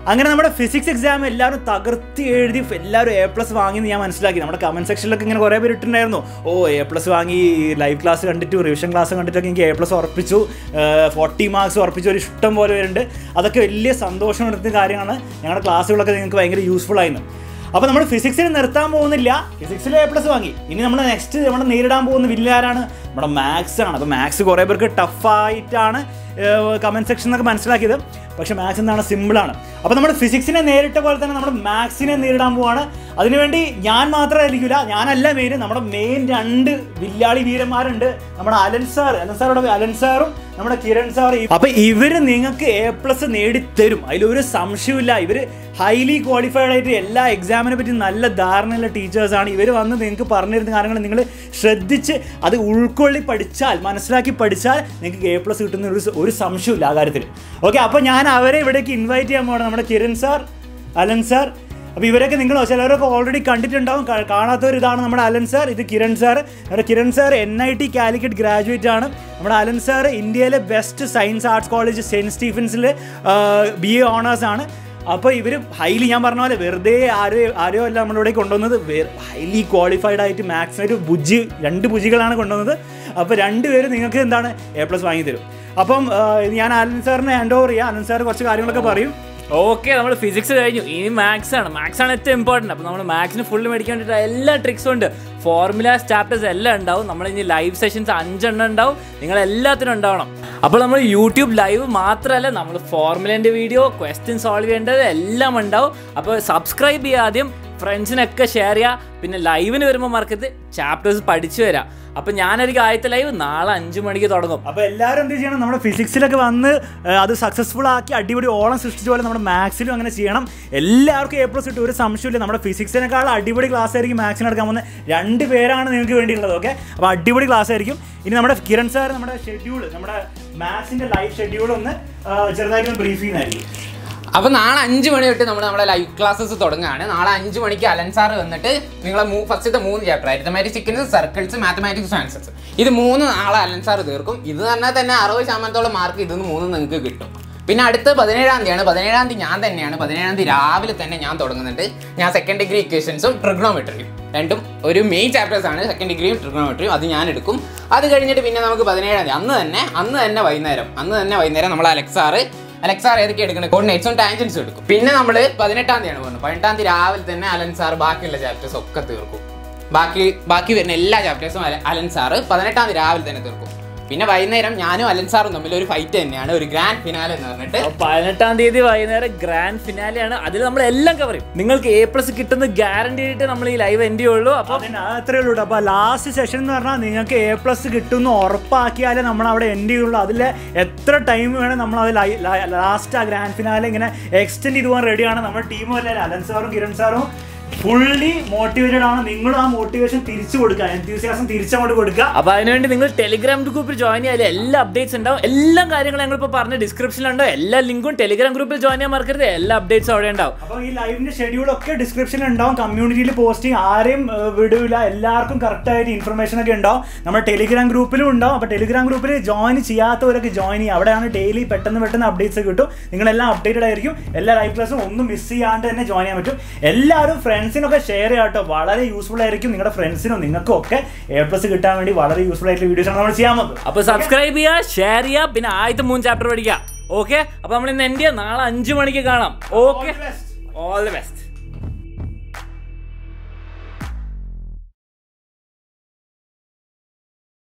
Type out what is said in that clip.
അങ്ങനെ നമ്മുടെ physics exam എല്ലാവരും തകർത്തി എഴുതി എല്ലാവരും എ പ്ലസ് വാങ്ങി എന്ന് ഞാൻ മനസ്സിലാക്കി നമ്മുടെ കമൻറ്റ് സെക്ഷനിലൊക്കെ ഇങ്ങനെ കുറേ പേര് ഇട്ടിട്ടുണ്ടായിരുന്നു ഓ എ പ്ലസ് വാങ്ങി ലൈവ് ക്ലാസ് കണ്ടിട്ട് റിവിഷൻ ക്ലാസ് കണ്ടിട്ടൊക്കെ എനിക്ക് എ പ്ലസ് ഉറപ്പിച്ചു ഫോർട്ടി മാർക്സ് ഉറപ്പിച്ചു ഒരു ഇഷ്ടം പോലെ വരുന്നുണ്ട് അതൊക്കെ വലിയ സന്തോഷം എടുത്ത കാര്യമാണ് ഞങ്ങളുടെ ക്ലാസ്സുകളൊക്കെ നിങ്ങൾക്ക് ഭയങ്കര യൂസ്ഫുൾ ആയിരുന്നു അപ്പോൾ നമ്മൾ ഫിസിക്സിൽ നിർത്താൻ പോകുന്നില്ല ഫിസിക്സിൽ എ പ്ലസ് വാങ്ങി ഇനി നമ്മൾ നെക്സ്റ്റ് നമ്മൾ നേരിടാൻ പോകുന്ന വില്ല ആരാണ് നമ്മുടെ മാത്സ് ആണ് അപ്പോൾ മാത്സ് കുറേ പേർക്ക് ടഫായിട്ടാണ് കമൻറ്റ് സെക്ഷൻ എന്നൊക്കെ മനസ്സിലാക്കിയത് പക്ഷേ മാത്സ് എന്താണ് സിമ്പിളാണ് അപ്പോൾ നമ്മൾ ഫിസിക്സിനെ നേരിട്ട പോലെ തന്നെ നമ്മൾ മാത്സിനെ നേരിടാൻ പോവാണ് അതിനുവേണ്ടി ഞാൻ മാത്രമായിരിക്കില്ല ഞാനല്ല മെയിൻ നമ്മുടെ മെയിൻ രണ്ട് വില്ലാളി വീരന്മാരുണ്ട് നമ്മുടെ അലൻ സാർ അലൻ സാറോട് അലൻ സാറും നമ്മുടെ കിരൺ സാർ അപ്പൊ ഇവര് നിങ്ങൾക്ക് എ പ്ലസ് നേടിത്തരും അതിലൊരു സംശയമില്ല ഇവര് ഹൈലി ക്വാളിഫൈഡ് ആയിട്ട് എല്ലാ എക്സാമിനെ പറ്റി നല്ല ധാരണയുള്ള ടീച്ചേഴ്സാണ് ഇവർ വന്ന് നിങ്ങൾക്ക് പറഞ്ഞിരുന്ന കാര്യങ്ങൾ നിങ്ങൾ ശ്രദ്ധിച്ച് അത് ഉൾക്കൊള്ളി പഠിച്ചാൽ മനസ്സിലാക്കി പഠിച്ചാൽ നിങ്ങൾക്ക് എ പ്ലസ് കിട്ടുന്ന ഒരു ഒരു സംശയമില്ല ആ കാര്യത്തിൽ ഓക്കെ അപ്പോൾ ഞാൻ അവരെ ഇവിടേക്ക് ഇൻവൈറ്റ് ചെയ്യാൻ പോകണം നമ്മുടെ കിരൺ സാർ അലൻ സാർ അപ്പോൾ ഇവരൊക്കെ നിങ്ങൾ ചിലരൊക്കെ ഓൾറെഡി കണ്ടിട്ടുണ്ടാവും കാ- കാണാത്തവർ ഇതാണ് നമ്മുടെ അലൻ സാർ ഇത് കിരൺ സാർ നമ്മുടെ Kiran sir N I T Calicut graduate ആണ് നമ്മുടെ അലൻ സാർ ഇന്ത്യയിലെ best science arts college saint സ്റ്റീഫൻസിൽ ബി എ ഓണേഴ്സ് ആണ് അപ്പോൾ ഇവർ ഹൈലി ഞാൻ പറഞ്ഞ പോലെ വെറുതെ ആരോ ആരോ അല്ല നമ്മളിവിടെ കൊണ്ടുവന്നത് ഹൈലി ക്വാളിഫൈഡ് ആയിട്ട് മാത്സിന് ഒരു ബുജി രണ്ട് ബുജികളാണ് കൊണ്ടുവന്നത് അപ്പോൾ രണ്ടുപേരും നിങ്ങൾക്ക് എന്താണ് എ പ്ലസ് വാങ്ങി തരും അപ്പം ആ, ഇത് ഞാൻ അലൻ സാറിനെ ഹാൻഡ് ഓവർ ചെയ്യാം അലൻ സാർ കുറച്ച് കാര്യങ്ങളൊക്കെ പറയും ഓക്കെ നമ്മൾ ഫിസിക്സ് കഴിഞ്ഞു ഇനി മാത്സ് ആണ് മാത്സ് ആണ് ഏറ്റവും ഇമ്പോർട്ടൻറ്റ് അപ്പോൾ നമ്മൾ മാത്സിന് ഫുള്ള് മേടിക്കാൻ വേണ്ടിയിട്ട് എല്ലാ ട്രിക്സും ഉണ്ട് ഫോർമുലാസ് ചാപ്റ്റേഴ്സ് എല്ലാം ഉണ്ടാവും നമ്മൾ ഇനി ലൈവ് സെഷൻസ് അഞ്ചെണ്ണം ഉണ്ടാവും നിങ്ങൾ എല്ലാത്തിനും ഉണ്ടാവണം അപ്പോൾ നമ്മൾ യൂട്യൂബ് ലൈവ് മാത്രമല്ല നമ്മൾ ഫോർമുലേൻ്റെ വീഡിയോ ക്വസ്റ്റ്യൻ സോൾവ് ചെയ്യേണ്ടത് എല്ലാം ഉണ്ടാവും അപ്പോൾ സബ്സ്ക്രൈബ് ചെയ്യുക ആദ്യം ഫ്രണ്ട്സിനൊക്കെ ഷെയർ ചെയ്യുക പിന്നെ ലൈവിന് വരുമ്പോൾ മറക്കരുത് ചാപ്റ്റേഴ്സ് പഠിച്ചു വരാം അപ്പോൾ ഞാനായിരിക്കും ആദ്യത്തെ ലൈവ് നാളെ അഞ്ച് മണിക്ക് തുടങ്ങും അപ്പോൾ എല്ലാവരും എന്ത് ചെയ്യണം നമ്മുടെ ഫിസിക്സിലൊക്കെ വന്ന് ആ, അത് സക്സസ്ഫുൾ ആക്കി അടിപൊളി ഓളം സൃഷ്ടിച്ച പോലെ നമ്മുടെ മാത്സിലും അങ്ങനെ ചെയ്യണം എല്ലാവർക്കും എ പ്ലസ് കിട്ടും ഒരു സംശയമില്ല നമ്മുടെ ഫിസിക്സിനേക്കാൾ അടിപൊളി ക്ലാസ് ആയിരിക്കും മാത്സിന് നടക്കാൻ പോകുന്നത് രണ്ട് പേരാണ് നിങ്ങൾക്ക് വേണ്ടിയുള്ളത് ഓക്കെ അപ്പോൾ അടിപൊളി ക്ലാസ് ആയിരിക്കും ഇനി നമ്മുടെ കിരൺ സാർ നമ്മുടെ ഷെഡ്യൂൾ നമ്മുടെ മാത്സിന്റെ ലൈവ് ഷെഡ്യൂൾ ഒന്ന് ആ, ചെറുതായിട്ട് ഒന്ന് ബ്രീഫ് ചെയ്യുന്നതായിരിക്കും അപ്പൊ നാളെ അഞ്ച് മണി തൊട്ട് നമ്മൾ നമ്മുടെ ലൈവ് ക്ലാസ്സസ് തുടങ്ങുകയാണ് നാളെ അഞ്ച് മണിക്ക് അലൻ സാർ വന്നിട്ട് നിങ്ങളെ ഫസ്റ്റത്തെ മൂന്ന് chapter arithmetics circles mathematics answers ഇത് മൂന്ന് നാളെ അലൻ സാർ തീർക്കും ഇത് തന്നെ തന്നെ അറുപത് ശതമാനത്തോളം മാർക്ക് ഇതിന്ന് മൂന്ന് നിങ്ങൾക്ക് കിട്ടും പിന്നെ അടുത്ത പതിനേഴാം തീയതിയാണ് പതിനേഴാം തീയതി ഞാൻ തന്നെയാണ് പതിനേഴാം തീയതി രാവിലെ തന്നെ ഞാൻ തുടങ്ങുന്നുണ്ട് ഞാൻ സെക്കൻഡ് ഡിഗ്രി ഇക്വേഷൻസും ട്രിഗ്നോമെട്രിയും രണ്ടും ഒരു മെയിൻ ചാപ്റ്റേഴ്സ് ആണ് സെക്കൻഡ് ഡിഗ്രിയും ട്രിഗ്നോമെട്രിയും അത് ഞാൻ എടുക്കും അത് കഴിഞ്ഞിട്ട് പിന്നെ നമുക്ക് പതിനേഴാം തീയതി അന്ന് തന്നെ അന്ന് തന്നെ വൈകുന്നേരം അന്ന് തന്നെ വൈകുന്നേരം നമ്മൾ അലക്സാറ് അലക്സാർ ഏതൊക്കെ എടുക്കുന്നത് കോർഡിനേറ്റ്സും ടാൻജൻസും എടുക്കും പിന്നെ നമ്മൾ പതിനെട്ടാം തീയതിയാണ് പോകുന്നത് പതിനെട്ടാം തീയതി രാവിലെ തന്നെ അലൻ സാർ ബാക്കിയുള്ള ചാപ്റ്റേഴ്സ് ഒക്കെ തീർക്കും ബാക്കി ബാക്കി വരുന്ന എല്ലാ ചാപ്റ്റേഴ്സും അലൻ സാറ് പതിനെട്ടാം തീയതി രാവിലെ തന്നെ തീർക്കും പിന്നെ വൈകുന്നേരം ഞാനും അലൻ സാറും തമ്മിൽ ഒരു ഫൈറ്റ് തന്നെയാണ് ഒരു ഗ്രാൻഡ് ഫിനാലെ എന്ന് പറഞ്ഞിട്ട് അപ്പൊ പതിനെട്ടാം തീയതി വൈകുന്നേരം ഗ്രാൻഡ് ഫിനാലെയാണ് അതിൽ നമ്മൾ എല്ലാം കവർ ചെയ്യും നിങ്ങൾക്ക് എ പ്ലസ് കിട്ടുന്ന ഗ്യാരണ്ടി ആയിട്ട് നമ്മൾ ഈ ലൈവ് എൻഡ് ചെയ്യുള്ളൂ അപ്പൊ അതിന് അത്രേ ഉള്ളൂ അപ്പോൾ ലാസ്റ്റ് സെഷൻ എന്ന് പറഞ്ഞാൽ നിങ്ങൾക്ക് എ പ്ലസ് കിട്ടുമെന്ന് ഉറപ്പാക്കിയാലേ നമ്മൾ അവിടെ എൻഡ് ചെയ്യുള്ളൂ അതിൽ എത്ര ടൈം വേണം നമ്മൾ അത് ലാസ്റ്റ് ആ ഗ്രാൻഡ് ഫിനാലെ ഇങ്ങനെ എക്സ്റ്റെൻഡ് ചെയ്ത് പോകാൻ റെഡിയാണ് നമ്മുടെ ടീം അല്ലേ അലൻ സാറും കിരൺ സാറും ഫുള്ളി മോട്ടിവേറ്റഡ് ആണ് നിങ്ങളും ആ മോട്ടിവേഷൻ തിരിച്ചു കൊടുക്കുക എൻത്യൂസിയാസം തിരിച്ചങ്ങോട്ട് കൊടുക്കുക അപ്പൊ അതിനുവേണ്ടി നിങ്ങൾ ടെലിഗ്രാം ഗ്രൂപ്പിൽ ജോയിൻ ചെയ്യാൻ എല്ലാ അപ്ഡേറ്റ്സ് ഉണ്ടാവും എല്ലാ കാര്യങ്ങളും ഞങ്ങളിപ്പോൾ പറഞ്ഞ ഡിസ്ക്രിപ്ഷനിലുണ്ടാവും എല്ലാ ലിങ്കും ടെലിഗ്രാം ഗ്രൂപ്പിൽ ജോയിൻ ചെയ്യാൻ മറക്കരുത് എല്ലാ അപ്ഡേറ്റ്സും അവിടെ ഉണ്ടാവും അപ്പോൾ ഈ ലൈവിന്റെ ഷെഡ്യൂൾ ഒക്കെ ഡിസ്ക്രിപ്ഷനിൽ ഉണ്ടാവും കമ്മ്യൂണിറ്റിയിൽ പോസ്റ്റിംഗ് ആരെയും ഏഹ്, വിടൂല എല്ലാവർക്കും കറക്റ്റ് ആയിട്ട് ഇൻഫർമേഷൻ ഒക്കെ ഉണ്ടാവും നമ്മുടെ ടെലിഗ്രാം ഗ്രൂപ്പിലും ഉണ്ടാവും അപ്പോൾ ടെലിഗ്രാം ഗ്രൂപ്പിൽ ജോയിൻ ചെയ്യാത്തവരൊക്കെ ജോയിൻ ചെയ്യുക അവിടെയാണ് ഡെയിലി പെട്ടെന്ന് പെട്ടെന്ന് അപ്ഡേറ്റ്സ് കിട്ടും നിങ്ങളെല്ലാം അപ്ഡേറ്റഡ് ആയിരിക്കും എല്ലാ ലൈവ് ക്ലാസ്സും ഒന്നും മിസ് ചെയ്യാണ്ട് തന്നെ ജോയിൻ ചെയ്യാൻ പറ്റും എല്ലാവരും ഫ്രണ്ട്സിനൊക്കെ ഷെയർ ചെയ്യാം കേട്ടോ വളരെ യൂസ്ഫുൾ ആയിരിക്കും നിങ്ങളുടെ ഫ്രണ്ട്സിനും നിങ്ങൾക്കും ഒക്കെ എ പ്ലസ് കിട്ടാൻ വേണ്ടി വളരെ യൂസ്ഫുൾ ആയിട്ടുള്ള വീഡിയോസ് ആണ് നമ്മൾ ചെയ്യാൻ പോകുന്നത് അപ്പൊ സബ്സ്ക്രൈബ് ചെയ്യുക ഷെയർ ചെയ്യുക പിന്നെ ആദ്യത്തെ മൂന്ന് ചാപ്റ്റർ പഠിക്കുക ഓക്കെ അപ്പൊ നമ്മൾ ഇന്ന് എൻഡ് ചെയ്യാം നാളെ അഞ്ചു മണിക്ക് കാണാം okay All the best. All the best